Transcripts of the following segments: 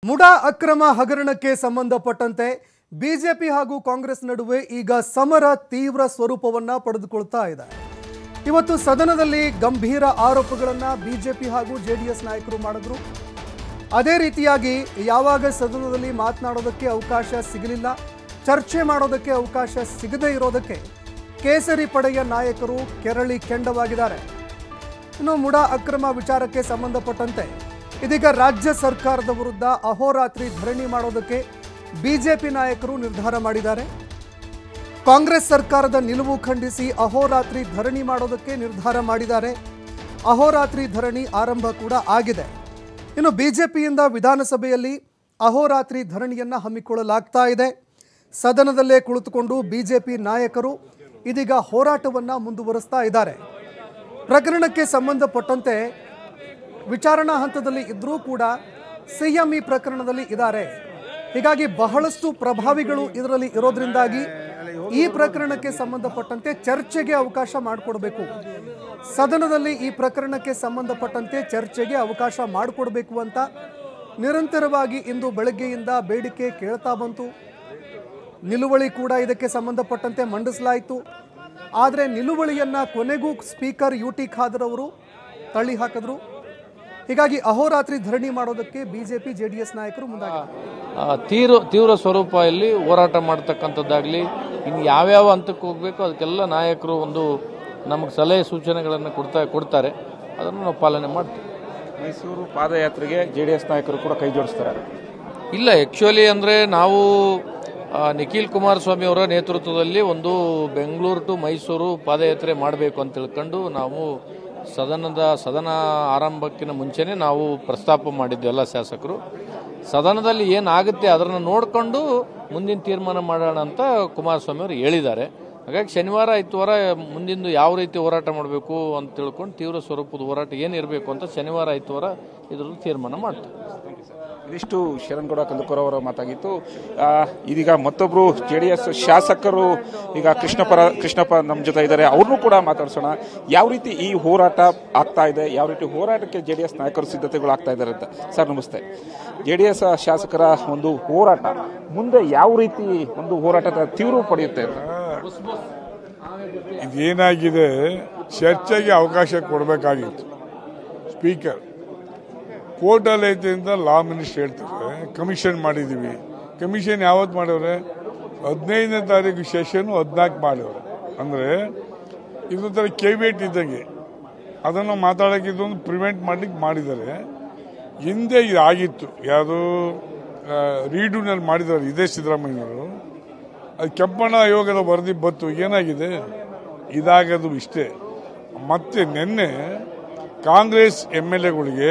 ಮುಡಾ ಅಕ್ರಮ ಹಗರಣಕ್ಕೆ ಸಂಬಂಧಪಟ್ಟಂತೆ ಬಿಜೆಪಿ ಹಾಗೂ ಕಾಂಗ್ರೆಸ್ ನಡುವೆ ಈಗ ಸಮರ ತೀವ್ರ ಸ್ವರೂಪವನ್ನ ಪಡೆದುಕೊಳ್ತಾ ಇದೆ ಇವತ್ತು ಸದನದಲ್ಲಿ ಗಂಭೀರ ಆರೋಪಗಳನ್ನ ಬಿಜೆಪಿ ಹಾಗೂ ಜೆಡಿಎಸ್ ನಾಯಕರು ಮಾಡಿದ್ರು ಅದೇ ರೀತಿಯಾಗಿ ಯಾವಾಗ ಸದನದಲ್ಲಿ ಮಾತನಾಡೋದಕ್ಕೆ ಅವಕಾಶ ಸಿಗಲಿಲ್ಲ ಚರ್ಚೆ ಮಾಡೋದಕ್ಕೆ ಅವಕಾಶ ಸಿಗದೇ ಇರೋದಕ್ಕೆ ಕೇಸರಿ ಪಡೆಯ ನಾಯಕರು ಕೆರಳಿ ಕೆಂಡವಾಗಿದ್ದಾರೆ ಇನ್ನು ಮುಡಾ ಅಕ್ರಮ ವಿಚಾರಕ್ಕೆ ಸಂಬಂಧಪಟ್ಟಂತೆ ಇದೀಗ ರಾಜ್ಯ ಸರ್ಕಾರದ ವಿರುದ್ಧ ಅಹೋರಾತ್ರಿ ಧರಣಿ ಮಾಡೋದಕ್ಕೆ ಬಿಜೆಪಿ ನಾಯಕರು ನಿರ್ಧಾರ ಮಾಡಿದ್ದಾರೆ ಕಾಂಗ್ರೆಸ್ ಸರ್ಕಾರದ ನಿಲುವು ಖಂಡಿಸಿ ಅಹೋರಾತ್ರಿ ಧರಣಿ ಮಾಡೋದಕ್ಕೆ ನಿರ್ಧಾರ ಮಾಡಿದ್ದಾರೆ ಅಹೋರಾತ್ರಿ ಧರಣಿ ಆರಂಭ ಕೂಡ ಆಗಿದೆ ಇನ್ನು ಬಿಜೆಪಿಯಿಂದ ವಿಧಾನಸಭೆಯಲ್ಲಿ ಅಹೋರಾತ್ರಿ ಧರಣಿಯನ್ನ ಹಮ್ಮಿಕೊಳ್ಳಲಾಗ್ತಾ ಇದೆ ಸದನದಲ್ಲೇ ಕುಳಿತುಕೊಂಡು ಬಿಜೆಪಿ ನಾಯಕರು ಇದೀಗ ಹೋರಾಟವನ್ನ ಮುಂದುವರಿಸ್ತಾ ಇದ್ದಾರೆ ಪ್ರಕರಣಕ್ಕೆ ಸಂಬಂಧಪಟ್ಟಂತೆ ವಿಚಾರಣಾ ಹಂತದಲ್ಲಿ ಇದ್ರೂ ಕೂಡ ಸಿಎಂ ಈ ಪ್ರಕರಣದಲ್ಲಿ ಇದ್ದಾರೆ ಹೀಗಾಗಿ ಬಹಳಷ್ಟು ಪ್ರಭಾವಿಗಳು ಇದರಲ್ಲಿ ಇರೋದ್ರಿಂದಾಗಿ ಈ ಪ್ರಕರಣಕ್ಕೆ ಸಂಬಂಧಪಟ್ಟಂತೆ ಚರ್ಚೆಗೆ ಅವಕಾಶ ಮಾಡಿಕೊಡ್ಬೇಕು ಸದನದಲ್ಲಿ ಈ ಪ್ರಕರಣಕ್ಕೆ ಸಂಬಂಧಪಟ್ಟಂತೆ ಚರ್ಚೆಗೆ ಅವಕಾಶ ಮಾಡಿಕೊಡ್ಬೇಕು ಅಂತ ನಿರಂತರವಾಗಿ ಇಂದು ಬೆಳಗ್ಗೆಯಿಂದ ಬೇಡಿಕೆ ಕೇಳ್ತಾ ಬಂತು ನಿಲುವಳಿ ಕೂಡ ಇದಕ್ಕೆ ಸಂಬಂಧಪಟ್ಟಂತೆ ಮಂಡಿಸಲಾಯಿತು ಆದರೆ ನಿಲುವಳಿಯನ್ನ ಕೊನೆಗೂ ಸ್ಪೀಕರ್ ಯು ಟಿ ಖಾದರ್ ಅವರು ತಳ್ಳಿ ಹಾಕಿದ್ರು ಹೀಗಾಗಿ ಅಹೋರಾತ್ರಿ ಧರಣಿ ಮಾಡೋದಕ್ಕೆ ಬಿಜೆಪಿ ಜೆಡಿಎಸ್ ನಾಯಕರು ಮುಂದಾಗಿದ್ದಾರೆ ಆ, ತೀವ್ರ ತೀವ್ರ ಸ್ವರೂಪ ಇಲ್ಲಿ ಹೋರಾಟ ಮಾಡ್ತಕ್ಕಂಥದ್ದಾಗಲಿ ಇನ್ನು ಯಾವ್ಯಾವ ಹಂತಕ್ಕೆ ಹೋಗಬೇಕು ಅದಕ್ಕೆಲ್ಲ ನಾಯಕರು ಒಂದು ನಮಗೆ ಸಲಹೆ ಸೂಚನೆಗಳನ್ನು ಕೊಡ್ತಾ ಕೊಡ್ತಾರೆ ಅದನ್ನು ನಾವು ಪಾಲನೆ ಮಾಡ್ತೀವಿ ಮೈಸೂರು ಪಾದಯಾತ್ರೆಗೆ ಜೆ ಡಿ ಎಸ್ ನಾಯಕರು ಕೂಡ ಕೈ ಜೋಡಿಸ್ತಾರೆ ಇಲ್ಲ ಆ್ಯಕ್ಚುಲಿ ಅಂದರೆ ನಾವು ಆ, ನಿಖಿಲ್ ಕುಮಾರಸ್ವಾಮಿ ಅವರ ನೇತೃತ್ವದಲ್ಲಿ ಒಂದು ಬೆಂಗಳೂರು ಟು ಮೈಸೂರು ಪಾದಯಾತ್ರೆ ಮಾಡಬೇಕು ಅಂತ ತಿಳ್ಕೊಂಡು ನಾವು ಸದನದ ಸದನ ಆರಂಭಕ್ಕಿಂತ ಮುಂಚೆನೇ ನಾವು ಪ್ರಸ್ತಾಪ ಮಾಡಿದ್ವಿ ಎಲ್ಲ ಶಾಸಕರು ಸದನದಲ್ಲಿ ಏನಾಗುತ್ತೆ ಅದನ್ನು ನೋಡಿಕೊಂಡು ಮುಂದಿನ ತೀರ್ಮಾನ ಮಾಡೋಣ ಅಂತ ಕುಮಾರಸ್ವಾಮಿ ಅವರು ಹೇಳಿದ್ದಾರೆ ಹಾಗಾಗಿ ಶನಿವಾರ ಐತವಾರ ಮುಂದಿಂದು ಯಾವ ರೀತಿ ಹೋರಾಟ ಮಾಡಬೇಕು ಅಂತ ತಿಳ್ಕೊಂಡು ತೀವ್ರ ಸ್ವರೂಪದ ಹೋರಾಟ ಏನಿರಬೇಕು ಅಂತ ಶನಿವಾರ ಐತವಾರ ಇದ್ರದ್ದು ತೀರ್ಮಾನ ಮಾಡ್ತೀವಿ ಇದಿಷ್ಟು ಶರಣ್ಗೌಡ ಕಂದಕೂರ್ ಅವರ ಮಾತಾಗಿತ್ತು ಆ, ಇದೀಗ ಮತ್ತೊಬ್ರು ಜೆ ಡಿ ಎಸ್ ಶಾಸಕರು ಈಗ ಕೃಷ್ಣಪ್ಪ ಕೃಷ್ಣಪ್ಪ ನಮ್ಮ ಜೊತೆ ಇದ್ದಾರೆ ಅವ್ರನ್ನೂ ಕೂಡ ಮಾತಾಡ್ಸೋಣ ಯಾವ ರೀತಿ ಈ ಹೋರಾಟ ಆಗ್ತಾ ಇದೆ ಯಾವ ರೀತಿ ಹೋರಾಟಕ್ಕೆ ಜೆ ಡಿ ಎಸ್ ನಾಯಕರು ಸಿದ್ಧತೆಗಳು ಆಗ್ತಾ ಇದ್ದಾರೆ ಅಂತ ಸರ್ ನಮಸ್ತೆ ಜೆ ಡಿ ಎಸ್ ಶಾಸಕರ ಒಂದು ಹೋರಾಟ ಮುಂದೆ ಯಾವ ರೀತಿ ಒಂದು ಹೋರಾಟದ ತೀವ್ರ ಪಡೆಯುತ್ತೆ ಅಂತ ಇದೇನಾಗಿದೆ ಚರ್ಚೆಗೆ ಅವಕಾಶ ಕೊಡಬೇಕಾಗಿತ್ತು ಸ್ಪೀಕರ್ ಕೋರ್ಟಲ್ಲಿ ಐತೆ ಅಂತ ಲಾ ಮಿನಿಸ್ಟರ್ ಹೇಳ್ತಾರೆ ಕಮಿಷನ್ ಮಾಡಿದ್ದೀವಿ ಕಮಿಷನ್ ಯಾವತ್ತು ಮಾಡವ್ರೆ ಹದಿನೈದನೇ ತಾರೀಕು ಸೆಷನ್ ಹದಿನಾಲ್ಕು ಮಾಡವ್ರೆ ಅಂದರೆ ಇದೊಂಥರ ಕೆವಿಯೇಟ್ ಇದ್ದಂಗೆ ಅದನ್ನು ಮಾತಾಡೋಕೆ ಇದೊಂದು ಪ್ರಿವೆಂಟ್ ಮಾಡ್ಲಿಕ್ಕೆ ಮಾಡಿದ್ದಾರೆ ಹಿಂದೆ ಇದಾಗಿತ್ತು ಯಾವುದು ರೀಡೂನಲ್ಲಿ ಮಾಡಿದ್ದಾರೆ ಇದೇ ಸಿದ್ದರಾಮಯ್ಯನವರು ಅದು ಕೆಂಪಣ್ಣ ಆಯೋಗದ ವರದಿ ಬತ್ತು ಏನಾಗಿದೆ ಇದಾಗದು ಇಷ್ಟೇ ಮತ್ತೆ ನಿನ್ನೆ ಕಾಂಗ್ರೆಸ್ ಎಮ್ ಎಲ್ ಎಗಳಿಗೆ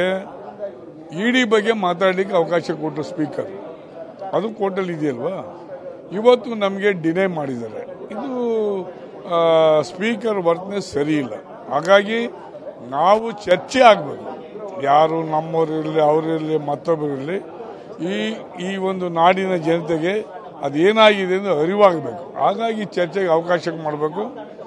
ಇಡಿ ಬಗ್ಗೆ ಮಾತಾಡಲಿಕ್ಕೆ ಅವಕಾಶ ಕೊಟ್ಟರು ಸ್ಪೀಕರ್ ಅದು ಕೋರ್ಟಲ್ಲಿ ಇದೆಯಲ್ವಾ ಇವತ್ತು ನಮಗೆ ಡಿನೈ ಮಾಡಿದ್ದಾರೆ ಇದು ಆ, ಸ್ಪೀಕರ್ ವರ್ತನೆ ಸರಿ ಇಲ್ಲ ಹಾಗಾಗಿ ನಾವು ಚರ್ಚೆ ಆಗಬೇಕು ಯಾರು ನಮ್ಮವರಿರಲಿ ಅವರಿರಲಿ ಮತ್ತೊಬ್ಬರಿರಲಿ ಈ ಈ ಒಂದು ನಾಡಿನ ಜನತೆಗೆ ಅದೇನಾಗಿದೆ ಎಂದು ಅರಿವಾಗಬೇಕು ಹಾಗಾಗಿ ಚರ್ಚೆಗೆ ಅವಕಾಶ ಮಾಡಬೇಕು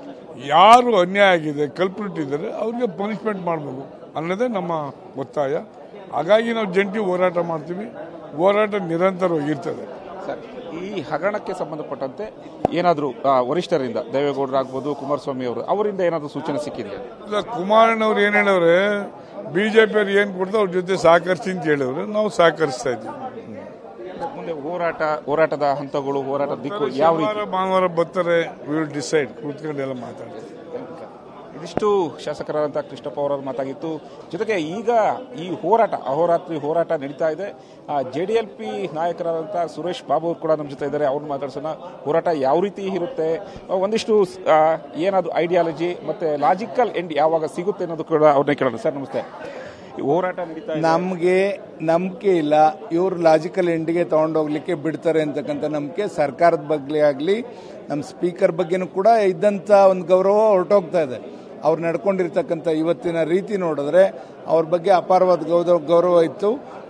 ಯಾರು ಅನ್ಯಾಯ ಆಗಿದೆ ಕಲ್ಪ್ರಿಟ್ ಇದ್ದಾರೆ ಅವ್ರಿಗೆ ಪನಿಷ್ಮೆಂಟ್ ಮಾಡಬೇಕು ಅನ್ನೋದೇ ನಮ್ಮ ಒತ್ತಾಯ ಹಾಗಾಗಿ ನಾವು ಜಂಟಿ ಹೋರಾಟ ಮಾಡ್ತೀವಿ ಹೋರಾಟ ನಿರಂತರವಾಗಿರ್ತದೆ ಸರ್ ಈ ಹಗರಣಕ್ಕೆ ಸಂಬಂಧಪಟ್ಟಂತೆ ಏನಾದರೂ ವರಿಷ್ಠರಿಂದ ದೇವೇಗೌಡರಾಗ್ಬೋದು ಕುಮಾರಸ್ವಾಮಿ ಅವರು ಅವರಿಂದ ಏನಾದರೂ ಸೂಚನೆ ಸಿಕ್ಕಿದೆಯಾ ಇಲ್ಲ ಕುಮಾರಣ್ಣವ್ರು ಏನು ಹೇಳವ್ರೆ ಬಿಜೆಪಿ ಅವ್ರು ಏನು ಕೊಡ್ತಾರೆ ಅವ್ರ ಜೊತೆ ಸಹಕರಿಸಿ ಅಂತ ಹೇಳಿವ್ರೆ ನಾವು ಸಹಕರಿಸ್ತಾ ಇದ್ದೀವಿ ಮುಂದೆ ಹೋರಾಟ ಹೋರಾಟದ ಹಂತಗಳು ಹೋರಾಟದ ದಿಕ್ಕು ಯಾವ ರೀತಿ ಭಾನುವಾರ ಭಾನುವಾರ ಬರ್ತಾರೆ ವಿಲ್ ಡಿಸೈಡ್ ಕೂತ್ಕೊಂಡು ಎಲ್ಲ ಮಾತಾಡ್ತೀವಿ ಇದಿಷ್ಟು ಶಾಸಕರಾದಂಥ ಕೃಷ್ಣಪ್ಪ ಅವರ ಮಾತಾಗಿತ್ತು ಜೊತೆಗೆ ಈಗ ಈ ಹೋರಾಟ ಅಹೋರಾತ್ರಿ ಹೋರಾಟ ನಡೀತಾ ಇದೆ ಜೆ ಡಿ ಎಲ್ ಪಿ ನಾಯಕರಾದಂಥ ಸುರೇಶ್ ಬಾಬು ಅವರು ಕೂಡ ನಮ್ಮ ಜೊತೆ ಇದ್ದಾರೆ ಅವ್ರನ್ನ ಮಾತಾಡ್ಸೋಣ ಹೋರಾಟ ಯಾವ ರೀತಿ ಇರುತ್ತೆ ಆ, ಒಂದಿಷ್ಟು ಆ, ಏನಾದ್ರು ಐಡಿಯಾಲಜಿ ಮತ್ತೆ ಲಾಜಿಕಲ್ ಎಂಡ್ ಯಾವಾಗ ಸಿಗುತ್ತೆ ಅನ್ನೋದು ಕೂಡ ಅವ್ರನ್ನೇ ಕೇಳೋಣ ಸರ್ ನಮಸ್ತೆ ಈ ಹೋರಾಟ ನಡೀತಾ ಇದೆ ನಮಗೆ ನಂಬಿಕೆ ಇಲ್ಲ ಇವ್ರು ಲಾಜಿಕಲ್ ಎಂಡಿಗೆ ತಗೊಂಡೋಗ್ಲಿಕ್ಕೆ ಬಿಡ್ತಾರೆ ಅಂತಕ್ಕಂಥ ನಂಬಿಕೆ ಸರ್ಕಾರದ ಬಗ್ಗೆ ಆಗಲಿ ನಮ್ಮ ಸ್ಪೀಕರ್ ಬಗ್ಗೆನೂ ಕೂಡ ಇದ್ದಂಥ ಒಂದು ಗೌರವ ಹೊರಟೋಗ್ತಾ ಇದೆ ಅವ್ರು ನಡ್ಕೊಂಡಿರ್ತಕ್ಕಂಥ ಇವತ್ತಿನ ರೀತಿ ನೋಡಿದ್ರೆ ಅವ್ರ ಬಗ್ಗೆ ಅಪಾರವಾದ ಗೌರವ ಗೌರವ ಇತ್ತು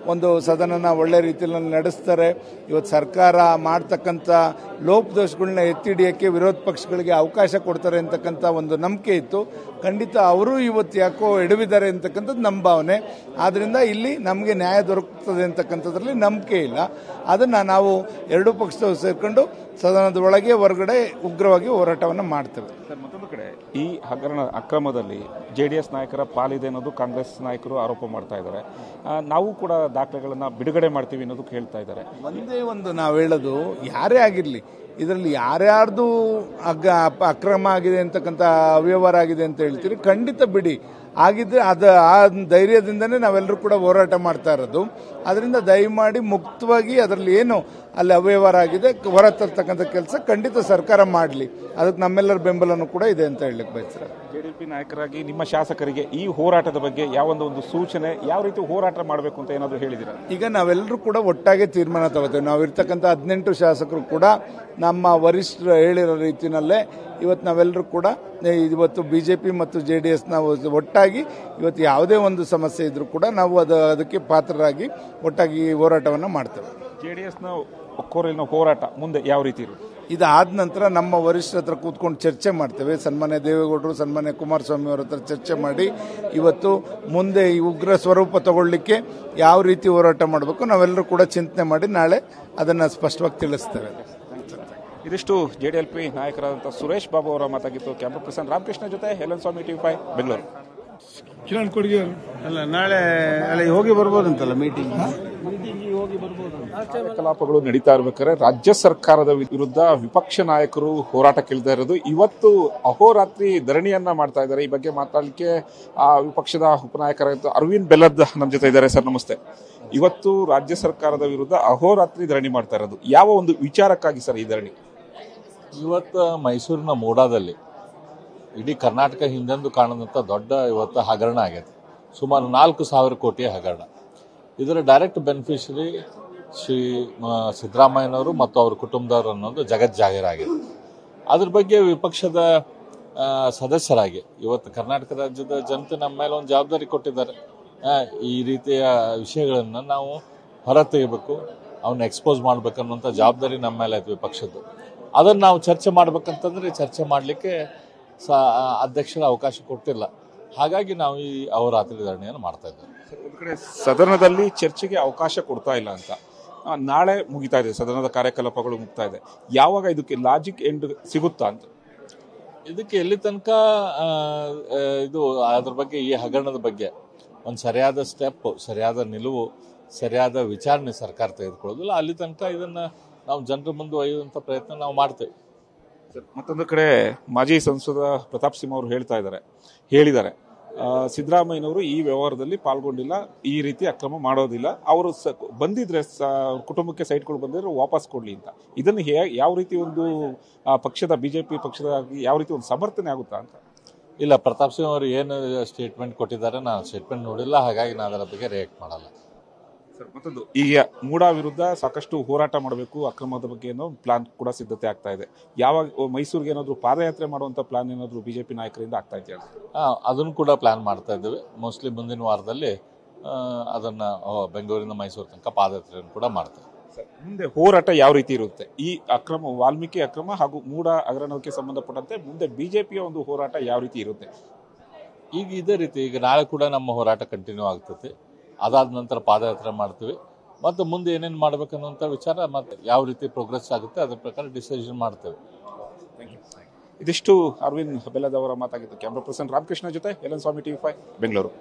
ಒಂದು ಸದನನ ಒಳ್ಳೆ ರೀತಿಯಲ್ಲಿ ನಡೆಸ್ತಾರೆ ಇವತ್ತು ಸರ್ಕಾರ ಮಾಡ್ತಕ್ಕಂಥ ಲೋಪದೋಷಗಳನ್ನ ಎತ್ತಿ ಹಿಡಿಯೋಕ್ಕೆ ವಿರೋಧ ಪಕ್ಷಗಳಿಗೆ ಅವಕಾಶ ಕೊಡ್ತಾರೆ ಅಂತಕ್ಕಂಥ ಒಂದು ನಂಬಿಕೆ ಇತ್ತು ಖಂಡಿತ ಅವರು ಇವತ್ತು ಯಾಕೋ ಎಡವಿದ್ದಾರೆ ಅಂತಕ್ಕಂಥದ್ದು ನಮ್ಮ ಭಾವನೆ ಆದ್ದರಿಂದ ಇಲ್ಲಿ ನಮಗೆ ನ್ಯಾಯ ದೊರಕುತ್ತದೆ ಅಂತಕ್ಕಂಥದ್ರಲ್ಲಿ ನಂಬಿಕೆ ಇಲ್ಲ ಅದನ್ನು ನಾವು ಎರಡೂ ಪಕ್ಷದವರು ಸೇರಿಕೊಂಡು ಸದನದ ಒಳಗೆ ಹೊರಗಡೆ ಉಗ್ರವಾಗಿ ಹೋರಾಟವನ್ನು ಮಾಡ್ತೇವೆ ಸರ್ ಮತ್ತೊಂದು ಕಡೆ ಈ ಹಗರಣ ಅಕ್ರಮದಲ್ಲಿ ಜೆ ಡಿ ಎಸ್ ನಾಯಕರ ಪಾಲಿದೆ ಅನ್ನೋದು ಕಾಂಗ್ರೆಸ್ ನಾಯಕರು ಆರೋಪ ಮಾಡ್ತಾ ಇದ್ದಾರೆ ಆ, ನಾವು ಕೂಡ ದಾಖಲೆಗಳನ್ನ ಬಿಡುಗಡೆ ಮಾಡ್ತೀವಿ ಅನ್ನೋದು ಹೇಳ್ತಾ ಇದ್ದಾರೆ ಒಂದೇ ಒಂದು ನಾವು ಹೇಳೋದು ಯಾರೇ ಆಗಿರಲಿ ಇದರಲ್ಲಿ ಯಾರ್ಯಾರ್ದು ಅಗ ಅಪ- ಅಕ್ರಮ ಆಗಿದೆ ಅಂತಕ್ಕಂಥ ಅವ್ಯವಹಾರ ಆಗಿದೆ ಅಂತ ಹೇಳ್ತೀರಿ ಖಂಡಿತ ಬಿಡಿ ಆಗಿದ್ರೆ ಅದು ಆ ಧೈರ್ಯದಿಂದನೇ ನಾವೆಲ್ಲರೂ ಕೂಡ ಹೋರಾಟ ಮಾಡ್ತಾ ಇರೋದು ಅದರಿಂದ ದಯಮಾಡಿ ಮುಕ್ತವಾಗಿ ಅದರಲ್ಲಿ ಏನು ಅಲ್ಲಿ ಅವ್ಯವಹಾರ ಆಗಿದೆ ಹೊರತರ್ತಕ್ಕಂಥ ಕೆಲಸ ಖಂಡಿತ ಸರ್ಕಾರ ಮಾಡಲಿ ಅದಕ್ಕೆ ನಮ್ಮೆಲ್ಲರ ಬೆಂಬಲನೂ ಕೂಡ ಇದೆ ಅಂತ ಹೇಳಲಿಕ್ಕೆ ಬಯಸ್ತಾರೆ ಜೆಡಿಪಿ ನಾಯಕರಾಗಿ ನಿಮ್ಮ ಶಾಸಕರಿಗೆ ಈ ಹೋರಾಟದ ಬಗ್ಗೆ ಯಾವೊಂದು ಒಂದು ಸೂಚನೆ ಯಾವ ರೀತಿ ಹೋರಾಟ ಮಾಡಬೇಕು ಅಂತ ಏನಾದರೂ ಹೇಳಿದಿರಾ ಈಗ ನಾವೆಲ್ಲರೂ ಕೂಡ ಒಟ್ಟಾಗೆ ತೀರ್ಮಾನ ತಗೋತೇವೆ ನಾವು ಇರ್ತಕ್ಕಂಥ ಹದಿನೆಂಟು ಶಾಸಕರು ಕೂಡ ನಮ್ಮ ವರಿಷ್ಠರು ಹೇಳಿರೋ ರೀತಿನಲ್ಲೇ ಇವತ್ತು ನಾವೆಲ್ಲರೂ ಕೂಡ ಏ, ಇವತ್ತು ಬಿ ಜೆ ಪಿ ಮತ್ತು ಜೆ ಡಿ ಎಸ್ ನಾವು ಒಟ್ಟಾಗಿ ಇವತ್ತು ಯಾವುದೇ ಒಂದು ಸಮಸ್ಯೆ ಇದ್ರೂ ಕೂಡ ನಾವು ಅದು ಅದಕ್ಕೆ ಪಾತ್ರರಾಗಿ ಒಟ್ಟಾಗಿ ಹೋರಾಟವನ್ನು ಮಾಡ್ತೇವೆ ಜೆ ಡಿ ಎಸ್ನ ಒಕ್ಕೋರಲಿನ ಹೋರಾಟ ಮುಂದೆ ಯಾವ ರೀತಿ ಇರುತ್ತೆ ಇದಾದ ನಂತರ ನಮ್ಮ ವರಿಷ್ಠರ ಹತ್ರ ಕೂತ್ಕೊಂಡು ಚರ್ಚೆ ಮಾಡ್ತೇವೆ ಸನ್ಮಾನ್ಯ ದೇವೇಗೌಡರು ಸನ್ಮಾನ್ಯ ಕುಮಾರಸ್ವಾಮಿ ಅವರ ಹತ್ರ ಚರ್ಚೆ ಮಾಡಿ ಇವತ್ತು ಮುಂದೆ ಈ ಉಗ್ರ ಸ್ವರೂಪ ತಗೊಳ್ಳಿಕ್ಕೆ ಯಾವ ರೀತಿ ಹೋರಾಟ ಮಾಡಬೇಕು ನಾವೆಲ್ಲರೂ ಕೂಡ ಚಿಂತನೆ ಮಾಡಿ ನಾಳೆ ಅದನ್ನು ಸ್ಪಷ್ಟವಾಗಿ ತಿಳಿಸ್ತೇವೆ ಇದಿಷ್ಟು ಜೆ ಡಿ ಎಲ್ ಪಿ ನಾಯಕರಾದಂಥ ಸುರೇಶ್ ಬಾಬು ಅವರ ಮಾತಾಗಿತ್ತು ಕ್ಯಾಮ್ರಾ ಪರ್ಸನ್ ರಾಮಕೃಷ್ಣ ಜೊತೆ ಹೆಲನ್ ಸ್ವಾಮಿ ಟಿವಿ ಫೈ ಬೆಂಗಳೂರು ಕಿರಣ್ ಕೊಡ್ಗೆ ಅವರು ಅಲ್ಲ ನಾಳೆ ಅಲ್ಲಿ ಹೋಗಿ ಬರ್ಬೋದಂತಲ್ಲ ಮೀಟಿಂಗ್ ಕಲಾಪಗಳು ನಡೀತಾ ಇರ್ಬೇಕಾದ್ರೆ ರಾಜ್ಯ ಸರ್ಕಾರದ ವಿರುದ್ಧ ವಿಪಕ್ಷ ನಾಯಕರು ಹೋರಾಟಕ್ಕಿಳಿತಾ ಇರೋದು ಇವತ್ತು ಅಹೋರಾತ್ರಿ ಧರಣಿಯನ್ನ ಮಾಡ್ತಾ ಇದ್ದಾರೆ ಈ ಬಗ್ಗೆ ಮಾತಾಡಲಿಕ್ಕೆ ಆ ವಿಪಕ್ಷದ ಉಪನಾಯಕರಾದ ಅರವಿಂದ್ ಬೆಲ್ಲದ್ ನಮ್ಮ ಜೊತೆ ಇದ್ದಾರೆ ಸರ್ ನಮಸ್ತೆ ಇವತ್ತು ರಾಜ್ಯ ಸರ್ಕಾರದ ವಿರುದ್ಧ ಅಹೋರಾತ್ರಿ ಧರಣಿ ಮಾಡ್ತಾ ಇರೋದು ಯಾವ ಒಂದು ವಿಚಾರಕ್ಕಾಗಿ ಸರ್ ಈ ಧರಣಿ ಇವತ್ತು ಮೈಸೂರಿನ ಮೂಡಾದಲ್ಲಿ ಇಡೀ ಕರ್ನಾಟಕ ಹಿಂದೆಂದು ಕಾಣದಂಥ ದೊಡ್ಡ ಇವತ್ತು ಹಗರಣ ಆಗೈತೆ ಸುಮಾರು ನಾಲ್ಕು ಸಾವಿರ ಕೋಟಿ ಹಗರಣ ಇದರ ಡೈರೆಕ್ಟ್ ಬೆನಿಫಿಷರಿ ಶ್ರೀ ಮ, ಸಿದ್ದರಾಮಯ್ಯನವರು ಮತ್ತು ಅವ್ರ ಕುಟುಂಬದವರು ಅನ್ನೋದು ಜಗಜ್ಜಾಹೀರಾಗಿದೆ ಅದ್ರ ಬಗ್ಗೆ ವಿಪಕ್ಷದ ಆ, ಸದಸ್ಯರಾಗಿ ಇವತ್ತು ಕರ್ನಾಟಕ ರಾಜ್ಯದ ಜನತೆ ನಮ್ಮ ಮೇಲೆ ಒಂದು ಜವಾಬ್ದಾರಿ ಕೊಟ್ಟಿದ್ದಾರೆ ಆ, ಈ ರೀತಿಯ ವಿಷಯಗಳನ್ನು ನಾವು ಹೊರ ತೆಗಿಬೇಕು ಅವನ್ನ ಎಕ್ಸ್ಪೋಸ್ ಮಾಡ್ಬೇಕನ್ನುವಂಥ ಜವಾಬ್ದಾರಿ ನಮ್ಮ ಮೇಲೆ ಆಯ್ತು ವಿಪಕ್ಷದ್ದು ಅದನ್ನು ನಾವು ಚರ್ಚೆ ಮಾಡ್ಬೇಕಂತಂದ್ರೆ ಚರ್ಚೆ ಮಾಡಲಿಕ್ಕೆ ಸ ಅಧ್ಯಕ್ಷರ ಅವಕಾಶ ಕೊಟ್ಟಿಲ್ಲ ಹಾಗಾಗಿ ನಾವು ಈ ಅಹೋರಾತ್ರಿ ಧರಣಿಯನ್ನು ಮಾಡ್ತಾ ಇದ್ದೇವೆ ಒಂದು ಕಡೆ ಸದನದಲ್ಲಿ ಚರ್ಚೆಗೆ ಅವಕಾಶ ಕೊಡ್ತಾ ಇಲ್ಲ ಅಂತ ಆ, ನಾಳೆ ಮುಗಿತಾ ಇದೆ ಸದನದ ಕಾರ್ಯಕಲಾಪಗಳು ಮುಗ್ತಾ ಇದೆ ಯಾವಾಗ ಇದಕ್ಕೆ ಲಾಜಿಕ್ ಎಂಡ್ ಸಿಗುತ್ತಾ ಅಂತ ಇದಕ್ಕೆ ಎಲ್ಲಿ ತನಕ ಆ, ಆ, ಇದು ಅದ್ರ ಬಗ್ಗೆ ಈ ಹಗರಣದ ಬಗ್ಗೆ ಒಂದು ಸರಿಯಾದ ಸ್ಟೆಪ್ ಸರಿಯಾದ ನಿಲುವು ಸರಿಯಾದ ವಿಚಾರಣೆ ಸರ್ಕಾರ ತೆಗೆದುಕೊಳ್ಳೋದಿಲ್ಲ ಅಲ್ಲಿ ತನಕ ಇದನ್ನ ನಾವು ಜನರ ಮುಂದೆ ಒಯ್ಯುವಂಥ ಪ್ರಯತ್ನ ನಾವು ಮಾಡ್ತೇವೆ ಮತ್ತೊಂದು ಕಡೆ ಮಾಜಿ ಸಂಸದ ಪ್ರತಾಪ್ ಸಿಂಹ ಅವರು ಹೇಳ್ತಾ ಇದ್ದಾರೆ ಹೇಳಿದ್ದಾರೆ ಆ, ಸಿದ್ದರಾಮಯ್ಯನವರು ಈ ವ್ಯವಹಾರದಲ್ಲಿ ಪಾಲ್ಗೊಂಡಿಲ್ಲ ಈ ರೀತಿ ಅಕ್ರಮ ಮಾಡೋದಿಲ್ಲ ಅವರು ಸ ಬಂದಿದ್ರೆ ಸ- ಕುಟುಂಬಕ್ಕೆ ಸೈಟ್ಗಳು ಬಂದಿದ್ರೆ ವಾಪಸ್ ಕೊಡ್ಲಿ ಅಂತ ಇದನ್ನು ಹೇ ಯಾವ ರೀತಿ ಒಂದು ಆ, ಪಕ್ಷದ ಬಿಜೆಪಿ ಪಕ್ಷದ ಯಾವ ರೀತಿ ಒಂದು ಸಮರ್ಥನೆ ಆಗುತ್ತಾ ಅಂತ ಇಲ್ಲ ಪ್ರತಾಪ್ ಸಿಂಹ ಅವರು ಏನು ಸ್ಟೇಟ್ಮೆಂಟ್ ಕೊಟ್ಟಿದ್ದಾರೆ ನಾನು ಸ್ಟೇಟ್ಮೆಂಟ್ ನೋಡಿಲ್ಲ ಹಾಗಾಗಿ ನಾನು ಅದರ ಬಗ್ಗೆ ರಿಯಾಕ್ಟ್ ಮಾಡಲ್ಲ ಸರ್ ಮತ್ತೊಂದು ಈಗ ಮೂಡಾ ವಿರುದ್ಧ ಸಾಕಷ್ಟು ಹೋರಾಟ ಮಾಡಬೇಕು ಅಕ್ರಮದ ಬಗ್ಗೆ ಏನೋ ಪ್ಲಾನ್ ಕೂಡ ಸಿದ್ಧತೆ ಆಗ್ತಾ ಇದೆ ಯಾವಾಗ ಮೈಸೂರಿಗೆ ಏನಾದ್ರು ಪಾದಯಾತ್ರೆ ಮಾಡುವಂತ ಪ್ಲಾನ್ ಏನಾದ್ರು ಬಿಜೆಪಿ ನಾಯಕರಿಂದ ಆಗ್ತಾ ಇದೆಯಾ ಆ, ಅದನ್ನು ಕೂಡ ಪ್ಲಾನ್ ಮಾಡ್ತಾ ಇದ್ದೇವೆ ಮೋಸ್ಟ್ಲಿ ಮುಂದಿನ ವಾರದಲ್ಲಿ ಆ, ಅದನ್ನ ಆ, ಬೆಂಗಳೂರಿಂದ ಮೈಸೂರು ತನಕ ಪಾದಯಾತ್ರೆಯನ್ನು ಕೂಡ ಮಾಡ್ತೇವೆ ಸರ್, ಮುಂದೆ ಹೋರಾಟ ಯಾವ ರೀತಿ ಇರುತ್ತೆ ಈ ಅಕ್ರಮ ವಾಲ್ಮೀಕಿ ಅಕ್ರಮ ಹಾಗೂ ಮೂಡ ಹಗರಣಕ್ಕೆ ಸಂಬಂಧಪಟ್ಟಂತೆ ಮುಂದೆ ಬಿಜೆಪಿಯ ಒಂದು ಹೋರಾಟ ಯಾವ ರೀತಿ ಇರುತ್ತೆ ಈಗ ಇದೇ ರೀತಿ ಈಗ ನಾಳೆ ಕೂಡ ನಮ್ಮ ಹೋರಾಟ ಕಂಟಿನ್ಯೂ ಆಗ್ತದೆ ಅದಾದ ನಂತರ ಪಾದಯಾತ್ರೆ ಮಾಡ್ತೀವಿ ಮತ್ತು ಮುಂದೆ ಏನೇನು ಮಾಡ್ಬೇಕನ್ನುವಂಥ ವಿಚಾರ ಮತ್ತೆ ಯಾವ ರೀತಿ ಪ್ರೋಗ್ರೆಸ್ ಆಗುತ್ತೆ ಅದ್ರ ಪ್ರಕಾರ ಡಿಸಿಷನ್ ಮಾಡ್ತೇವೆ ಇದಿಷ್ಟು ಅರವಿಂದ್ ಬೆಲ್ಲದವರ ಮಾತಾಗಿತ್ತು ಕ್ಯಾಮ್ರಾ ಪರ್ಸನ್ ರಾಮಕೃಷ್ಣ ಜೊತೆ ಎಲನ್ ಸ್ವಾಮಿ ಟಿವಿ ಫೈವ್ ಬೆಂಗಳೂರು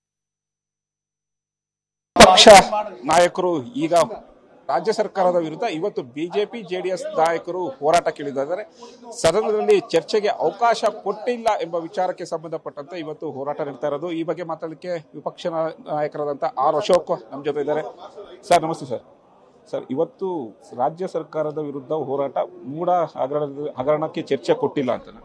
ಪಕ್ಷ ನಾಯಕರು ಈಗ ರಾಜ್ಯ ಸರ್ಕಾರದ ವಿರುದ್ಧ ಇವತ್ತು ಬಿಜೆಪಿ ಜೆಡಿಎಸ್ ನಾಯಕರು ಹೋರಾಟಕ್ಕಿಳಿದಿದ್ದಾರೆ ಸದನದಲ್ಲಿ ಚರ್ಚೆಗೆ ಅವಕಾಶ ಕೊಟ್ಟಿಲ್ಲ ಎಂಬ ವಿಚಾರಕ್ಕೆ ಸಂಬಂಧಪಟ್ಟಂತೆ ಇವತ್ತು ಹೋರಾಟ ನಡೀತಾ ಇರೋದು ಈ ಬಗ್ಗೆ ಮಾತಾಡಲಿಕ್ಕೆ ವಿಪಕ್ಷ ನಾ- ನಾಯಕರಾದಂಥ ಆರ್ ಅಶೋಕ್ ನಮ್ಮ ಜೊತೆ ಇದ್ದಾರೆ ಸರ್ ನಮಸ್ತೆ ಸರ್ ಸರ್ ಇವತ್ತು ರಾಜ್ಯ ಸರ್ಕಾರದ ವಿರುದ್ಧ ಹೋರಾಟ ಮೂಡ ಹಗರಣ ಹಗರಣಕ್ಕೆ ಚರ್ಚೆ ಕೊಟ್ಟಿಲ್ಲ ಅಂತ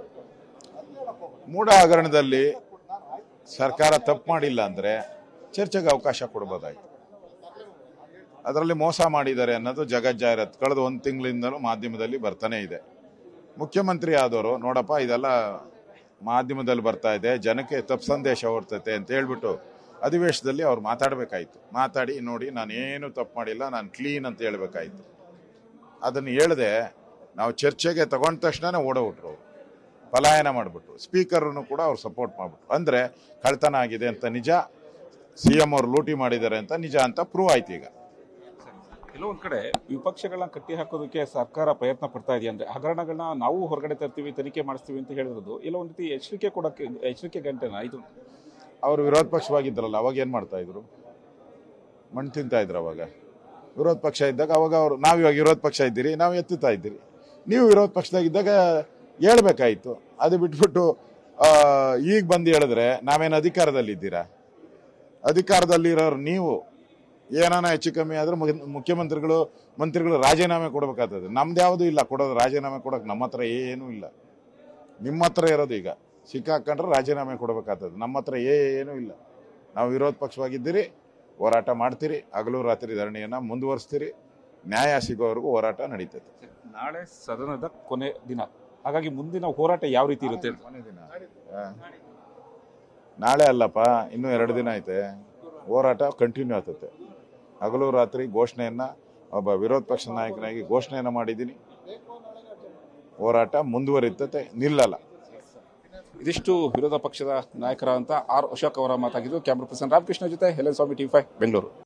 ಮೂಢ ಹಗರಣದಲ್ಲಿ ಸರ್ಕಾರ ತಪ್ಪು ಮಾಡಿಲ್ಲ ಅಂದರೆ ಚರ್ಚೆಗೆ ಅವಕಾಶ ಕೊಡ್ಬೋದಾಯ್ತು ಅದರಲ್ಲಿ ಮೋಸ ಮಾಡಿದ್ದಾರೆ ಅನ್ನೋದು ಜಗಜ್ಜಾಹಿರತ್ ಕಳೆದ ಒಂದು ತಿಂಗಳಿಂದಲೂ ಮಾಧ್ಯಮದಲ್ಲಿ ಬರ್ತಾನೆ ಇದೆ ಮುಖ್ಯಮಂತ್ರಿ ಆದವರು ನೋಡಪ್ಪ ಇದೆಲ್ಲ ಮಾಧ್ಯಮದಲ್ಲಿ ಬರ್ತಾ ಇದೆ ಜನಕ್ಕೆ ತಪ್ಪು ಸಂದೇಶ ಹೊರ್ತೈತೆ ಅಂತ ಹೇಳ್ಬಿಟ್ಟು ಅಧಿವೇಶನದಲ್ಲಿ ಅವ್ರು ಮಾತಾಡಬೇಕಾಯಿತು ಮಾತಾಡಿ ನೋಡಿ ನಾನೇನು ತಪ್ಪು ಮಾಡಿಲ್ಲ ನಾನು ಕ್ಲೀನ್ ಅಂತ ಹೇಳ್ಬೇಕಾಯ್ತು ಅದನ್ನು ಹೇಳದೆ ನಾವು ಚರ್ಚೆಗೆ ತಗೊಂಡ ತಕ್ಷಣ ಓಡೋಗ್ಬಿಟ್ರು ಅವರು ಪಲಾಯನ ಮಾಡಿಬಿಟ್ರು ಸ್ಪೀಕರ್ನು ಕೂಡ ಅವ್ರು ಸಪೋರ್ಟ್ ಮಾಡಿಬಿಟ್ರು ಅಂದರೆ ಕಳ್ತನ ಆಗಿದೆ ಅಂತ ನಿಜ ಸಿ ಎಂ ಅವ್ರು ಲೂಟಿ ಮಾಡಿದ್ದಾರೆ ಅಂತ ನಿಜ ಅಂತ ಪ್ರೂವ್ ಆಯ್ತು ಈಗ ಕೆಲವೊಂದ್ ಕಡೆ ವಿಪಕ್ಷಗಳನ್ನ ಕಟ್ಟಿ ಹಾಕೋದಕ್ಕೆ ಸರ್ಕಾರ ಪ್ರಯತ್ನ ಪಡ್ತಾ ಇದೆಯಾ ಅಂದ್ರೆ ಹಗರಣಗಳನ್ನ ನಾವು ಹೊರಗಡೆ ತರ್ತೀವಿ ತನಿಖೆ ಮಾಡಿಸ್ತೀವಿ ಅಂತ ಹೇಳಿರೋದು ಎಲ್ಲ ಒಂದ್ ರೀತಿ ಎಚ್ಚರಿಕೆ ಕೊಡಕ್ಕೆ ಎಚ್ಚರಿಕೆ ಗಂಟೆನ ಇದು ಅವರು ವಿರೋಧ ಪಕ್ಷವಾಗಿದ್ರಲ್ಲ ಅವಾಗ ಏನು ಮಾಡ್ತಾ ಇದ್ರು ಮಣ್ಣು ತಿಂತಾ ಇದ್ರು ಅವಾಗ ವಿರೋಧ ಪಕ್ಷ ಇದ್ದಾಗ ಅವಾಗ ಅವರು ನಾವು ಇವಾಗ ವಿರೋಧ ಪಕ್ಷ ಇದ್ದೀರಿ ನಾವು ಎತ್ತುತ್ತಾ ಇದ್ದೀರಿ ನೀವು ವಿರೋಧ ಪಕ್ಷದಾಗಿದ್ದಾಗ ಹೇಳ್ಬೇಕಾಯ್ತು ಅದು ಬಿಟ್ಬಿಟ್ಟು ಆ, ಈಗ ಬಂದು ಹೇಳಿದ್ರೆ ನಾವೇನು ಅಧಿಕಾರದಲ್ಲಿದ್ದೀರಾ ಅಧಿಕಾರದಲ್ಲಿರೋರು ನೀವು ಏನಾನ ಹೆಚ್ಚು ಕಮ್ಮಿ ಆದ್ರೆ ಮುಖ್ಯ- ಮುಖ್ಯಮಂತ್ರಿಗಳು ಮಂತ್ರಿಗಳು ರಾಜೀನಾಮೆ ಕೊಡಬೇಕಾಗ್ತದೆ ನಮ್ದು ಯಾವುದೂ ಇಲ್ಲ ಕೊಡೋದು ರಾಜೀನಾಮೆ ಕೊಡೋಕೆ ನಮ್ಮ ಹತ್ರ ಏನೂ ಇಲ್ಲ ನಿಮ್ಮ ಹತ್ರ ಇರೋದು ಈಗ ಸಿಕ್ಕಾಕೊಂಡ್ರೆ ರಾಜೀನಾಮೆ ಕೊಡಬೇಕಾಗ್ತದೆ ನಮ್ಮ ಹತ್ರ ಏನೂ ಇಲ್ಲ ನಾವು ವಿರೋಧ ಪಕ್ಷವಾಗಿದ್ದೀರಿ ಹೋರಾಟ ಮಾಡ್ತೀರಿ ಹಗಲು ರಾತ್ರಿ ಧರಣಿಯನ್ನು ಮುಂದುವರಿಸ್ತೀರಿ ನ್ಯಾಯ ಸಿಗೋವರೆಗೂ ಹೋರಾಟ ನಡೀತದೆ ನಾಳೆ ಸದನದ ಕೊನೆ ದಿನ ಹಾಗಾಗಿ ಮುಂದಿನ ಹೋರಾಟ ಯಾವ ರೀತಿ ಇರುತ್ತೆ ಅಂತ. ಕೊನೆ ದಿನ ಆ. ನಾಳೆ ಅಲ್ಲಪ್ಪ ಇನ್ನೂ ಎರಡು ದಿನ ಐತೆ ಹೋರಾಟ ಕಂಟಿನ್ಯೂ ಆಗ್ತದೆ ಹಗಲು ರಾತ್ರಿ ಘೋಷಣೆಯನ್ನ ಒಬ್ಬ ವಿರೋಧ ಪಕ್ಷ ನಾಯಕನಾಗಿ ಘೋಷಣೆಯನ್ನ ಮಾಡಿದ್ದೀನಿ ಹೋರಾಟ ಮುಂದುವರಿತತೆ ನಿಲ್ಲಲ್ಲ ಇದಿಷ್ಟು ವಿರೋಧ ಪಕ್ಷದ ನಾಯಕರಾದಂತ ಆರ್ ಅಶೋಕ್ ಅವರ ಮಾತಾಗಿದ್ದು ಕ್ಯಾಮ್ರಾ ಪರ್ಸನ್ ರಾಮಕೃಷ್ಣ ಜೊತೆ ಹೆಲನ್ ಸ್ವಾಮಿ ಟಿ ಫೈವ್ ಬೆಂಗಳೂರು